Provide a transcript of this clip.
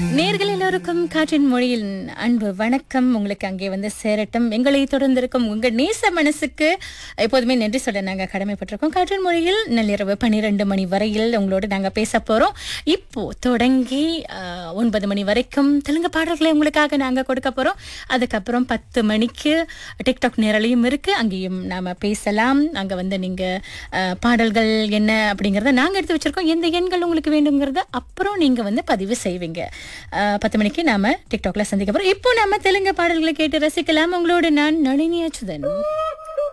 நேர்கள் எல்லோருக்கும் காற்றின் மொழியில் அன்பு வணக்கம் உங்களுக்கு அங்கே வந்து சேரட்டும் எங்களை தொடர்ந்திருக்கும் உங்க நேச மனசுக்கு எப்போதுமே நன்றி சொல்ல நாங்க கடமைப்பட்டிருக்கோம் காற்றின் மொழியில் நள்ளிரவு பன்னிரெண்டு மணி வரையில் உங்களோட நாங்க பேச போறோம் இப்போ தொடங்கி ஆஹ், ஒன்பது மணி வரைக்கும் தெலுங்கு பாடல்களை உங்களுக்காக நாங்க கொடுக்க போறோம் அதுக்கப்புறம் பத்து மணிக்கு டிக்டாக் நேரலையும் இருக்கு அங்கேயும் நாம பேசலாம் அங்க வந்து நீங்க ஆஹ், பாடல்கள் என்ன அப்படிங்கறத நாங்க எடுத்து வச்சிருக்கோம் எந்த எண்கள் உங்களுக்கு வேண்டுங்கிறத அப்புறம் நீங்க வந்து பதிவு செய்வீங்க ஆஹ், பத்து மணிக்கு நாம டிக்டாக்ல சந்திக்க போறோம் இப்போ நாம தெலுங்கு பாடல்களை கேட்டு ரசிக்கலாம் உங்களோட நான் நளினி அச்சுதன்